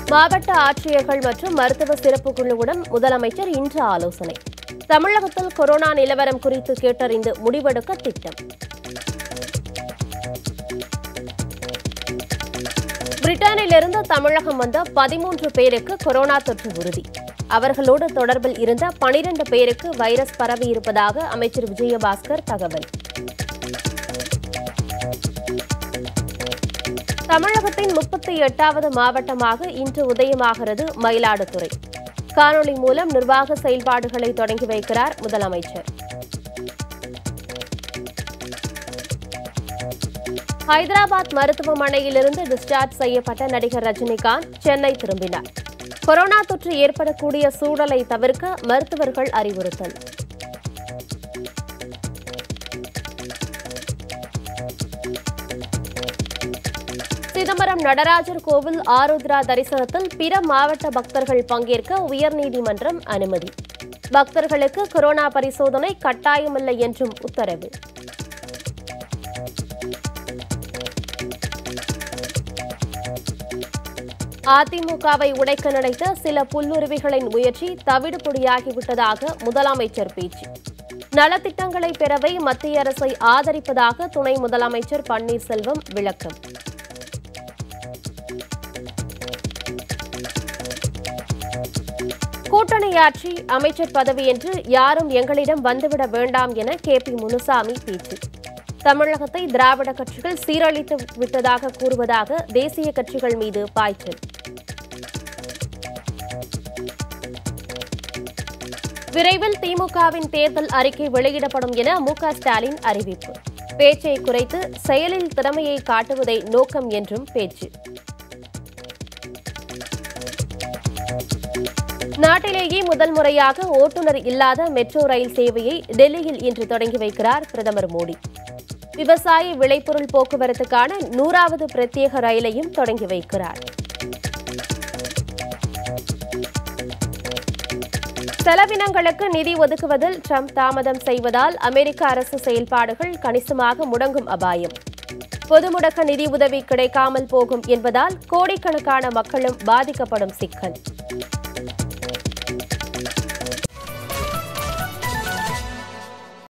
மாவட்ட ஆட்சியர்கள் மற்றும் மருத்துவ சிறப்பு குழுவுடன் முதலமைச்சர் இன்று ஆலோசனை தமிழகத்தில் கொரோனா நிலவரம் குறித்து கேட்டறிந்து முடிவெடுக்க திட்டம் பிரிட்டனிலிருந்து தமிழகம் வந்த பதிமூன்று பேருக்கு கொரோனா தொற்று உறுதி அவர்களோடு தொடர்பில் இருந்த பனிரெண்டு பேருக்கு வைரஸ் பரவியிருப்பதாக அமைச்சர் விஜயபாஸ்கர் தகவல் தமிழகத்தின் முப்பத்தி எட்டாவது மாவட்டமாக இன்று உதயமாகிறது மயிலாடுதுறை காணொலி மூலம் நிர்வாக செயல்பாடுகளை தொடங்கி வைக்கிறார் முதலமைச்சர் ஹைதராபாத் மருத்துவமனையிலிருந்து டிஸ்சார்ஜ் செய்யப்பட்ட நடிகர் ரஜினிகாந்த் சென்னை திரும்பினார் கொரோனா தொற்று ஏற்படக்கூடிய சூழலை தவிர்க்க மருத்துவர்கள் அறிவுறுத்தல் சிதம்பரம் நடராஜர் கோவில் ஆருத்ரா தரிசனத்தில் பிற மாவட்ட பக்தர்கள் பங்கேற்க உயர்நீதிமன்றம் அனுமதி பக்தர்களுக்கு கொரோனா பரிசோதனை கட்டாயமில்லை என்றும் உத்தரவு அதிமுகவை உடைக்க நினைத்த சில புல்லுருவிகளின் முயற்சி தவிடுபொடியாகிவிட்டதாக முதலமைச்சர் பேச்சு நலத்திட்டங்களை பெறவே மத்திய அரசை ஆதரிப்பதாக துணை முதலமைச்சர் பன்னீர்செல்வம் விளக்கம் கூட்டணியாட்சி அமைச்சர் பதவி என்று யாரும் எங்களிடம் வந்துவிட வேண்டாம் என கே பி முனுசாமி பேச்சு தமிழகத்தை திராவிட கட்சிகள் சீரழித்து விட்டதாக கூறுவதாக தேசிய கட்சிகள் மீது பாய்ச்சல் விரைவில் திமுகவின் தேர்தல் அறிக்கை வெளியிடப்படும் என மு க ஸ்டாலின் அறிவிப்பு பேச்சை குறைத்து செயலில் திறமையை காட்டுவதை நோக்கம் என்றும் பேச்சு நாட்டிலேயே முதல் முறையாக ஓட்டுநர் இல்லாத மெட்ரோ ரயில் சேவையை டெல்லியில் இன்று தொடங்கி வைக்கிறார் பிரதமர் மோடி விவசாய விளைபொருள் போக்குவரத்துக்கான நூறாவது பிரத்யேக ரயிலையும் தொடங்கி வைக்கிறார் செலவினங்களுக்கு நிதி ஒதுக்குவதில் ட்ரம்ப் தாமதம் செய்வதால் அமெரிக்க அரசு செயல்பாடுகள் கணிசமாக முடங்கும் அபாயம் பொது முடக்க நிதி உதவி கிடைக்காமல் போகும் என்பதால் கோடிக்கணக்கான மக்களும் பாதிக்கப்படும் சிக்கல்